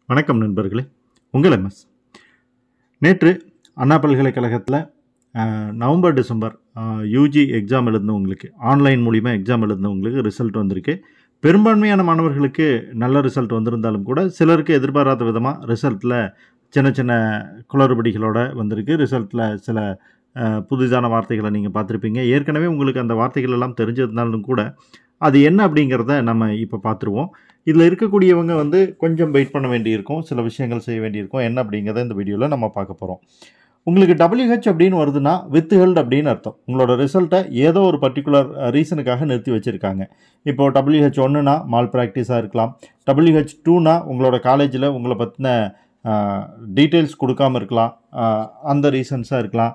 வணக்கம் நண்பர்களே உங்கள் எம்எஸ் நேற்று அண்ணா பல்கலைக்கழகத்தில் அஹ், நவம்பர் டிசம்பர் யூஜி எக்ஸாம் எழுதினவங்களுக்கு ஆன்லைன் மூலிமா எக்ஸாம் எழுதினவங்களுக்கு ரிசல்ட் வந்திருக்கு பெரும்பான்மையான மாணவர்களுக்கு நல்ல ரிசல்ட் வந்திருந்தாலும் கூட சிலருக்கு எதிர்பாராத விதமாக ரிசல்ட்டில் சின்ன சின்ன குளறுபடிகளோட வந்திருக்கு ரிசல்ட்டில் சில அஹ், புதிதான வார்த்தைகளை நீங்கள் பார்த்துருப்பீங்க ஏற்கனவே உங்களுக்கு அந்த வார்த்தைகள் எல்லாம் தெரிஞ்சிருந்தாலும் கூட அது என்ன அப்படிங்கிறத நம்ம இப்போ பார்த்துருவோம் இதில் இருக்கக்கூடியவங்க வந்து கொஞ்சம் வெயிட் பண்ண வேண்டியிருக்கும் சில விஷயங்கள் செய்ய வேண்டியிருக்கும் என்ன அப்படிங்கிறத இந்த வீடியோவில் நம்ம பார்க்க போகிறோம் உங்களுக்கு டபிள்யூஹெச் அப்படின்னு வருதுன்னா வித் ஹெல்ட் அப்படின்னு அர்த்தம் உங்களோட ரிசல்ட்டை ஏதோ ஒரு பர்டிகுலர் ரீசனுக்காக நிறுத்தி வச்சுருக்காங்க இப்போது டபிள்யூஹெச் ஒன்றுனா மால் ப்ராக்டிஸாக இருக்கலாம் டபிள்யூஹெச் டூனா உங்களோட காலேஜில் உங்களை பற்றின டீட்டெயில்ஸ் கொடுக்காம இருக்கலாம் அஹ், அந்த ரீசன்ஸாக இருக்கலாம்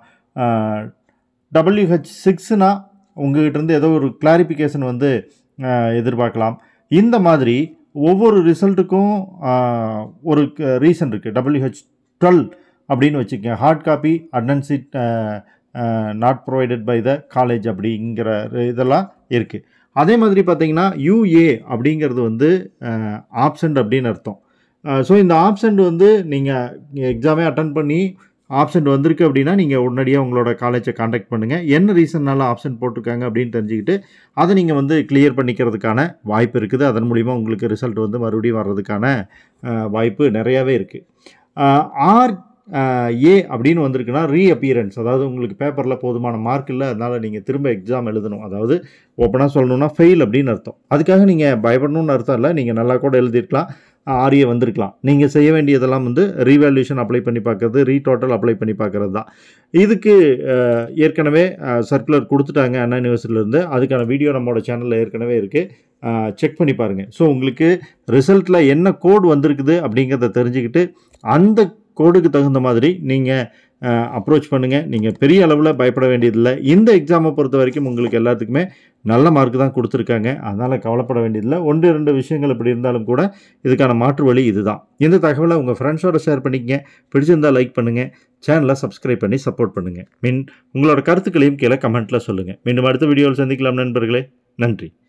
டபிள்யூஹெச் சிக்ஸ்னா உங்ககிட்ட இருந்து ஏதோ ஒரு கிளாரிஃபிகேஷன் வந்து அஹ், எதிர்பார்க்கலாம் இந்த மாதிரி ஒவ்வொரு ரிசல்ட்டுக்கும் ஒரு ரீசன் இருக்குது டபிள்யூஹெச் டுவெல் அப்படின்னு வச்சுக்கோங்க hard copy attendance sheet not provided by the college அப்படிங்கிற இதெல்லாம் இருக்குது அதே மாதிரி பார்த்தீங்கன்னா யூஏ அப்படிங்கிறது வந்து ஆப்சண்ட் அப்படின்னு அர்த்தம் ஸோ இந்த ஆப்சண்ட் வந்து நீங்கள் எக்ஸாமே அட்டன் பண்ணி ஆப்சண்ட் வந்திருக்கு அப்படின்னா நீங்கள் உடனடியாக உங்களோட காலேஜை காண்டாக்ட் பண்ணுங்கள் என்ன ரீசன்னால ஆப்சண்ட் போட்டிருக்காங்க அப்படின்னு தெரிஞ்சுக்கிட்டு அதை நீங்கள் வந்து கிளியர் பண்ணிக்கிறதுக்கான வாய்ப்பு இருக்குது அதன் மூலிமா உங்களுக்கு ரிசல்ட் வந்து மறுபடியும் வர்றதுக்கான அஹ், வாய்ப்பு நிறையாவே இருக்குது ஆர் ஏ அப்படின்னு வந்திருக்குன்னா ரீஅப்பியரன்ஸ் அதாவது உங்களுக்கு பேப்பரில் போதுமான மார்க் இல்லை அதனால் நீங்கள் திரும்ப எக்ஸாம் எழுதணும் அதாவது ஓப்பனாக சொல்லணும்னா ஃபெயில் அப்படின்னு அர்த்தம் அதுக்காக நீங்கள் பயப்படணும்னு அர்த்தம் இல்லை நீங்கள் நல்லா கூட எழுதிருக்கலாம் ஆர்ஏ வந்திருக்கலாம் நீங்கள் செய்ய வேண்டியதெல்லாம் வந்து ரீவேல்யூஷன் அப்ளை பண்ணி பார்க்கறது ரீடோட்டல் அப்ளை பண்ணி பார்க்கறது தான் இதுக்கு அஹ், ஏற்கனவே சர்க்குலர் கொடுத்துட்டாங்க அண்ணா யூனிவர்சிட்டியிலேருந்து அதுக்கான வீடியோ நம்மளோட சேனலில் ஏற்கனவே இருக்குது செக் பண்ணி பாருங்கள் ஸோ உங்களுக்கு ரிசல்ட்டில் என்ன கோட் வந்திருக்குது அப்படிங்கிறத தெரிஞ்சுக்கிட்டு அந்த கோடுக்கு தகுந்த மாதிரி நீங்கள் அப்ரோச் பண்ணுங்கள் நீங்கள் பெரிய அளவில் பயப்பட வேண்டியதில்லை இந்த எக்ஸாமை பொறுத்த வரைக்கும் உங்களுக்கு எல்லாத்துக்குமே நல்ல மார்க் தான் கொடுத்துருக்காங்க அதனால் கவலைப்பட வேண்டியதில்லை ஒன்று ரெண்டு விஷயங்கள் இப்படி இருந்தாலும் கூட இதுக்கான மாற்று வழி இதுதான் இந்த தகவலை உங்கள் ஃப்ரெண்ட்ஸோட ஷேர் பண்ணிக்கங்க பிடிச்சிருந்தால் லைக் பண்ணுங்கள் சேனலை சப்ஸ்கிரைப் பண்ணி சப்போர்ட் பண்ணுங்கள் மீன் உங்களோட கருத்துக்களையும் கீழே கமெண்ட்டில் சொல்லுங்கள் மீண்டும் அடுத்த வீடியோவில் சந்திக்கலாம் நண்பர்களே நன்றி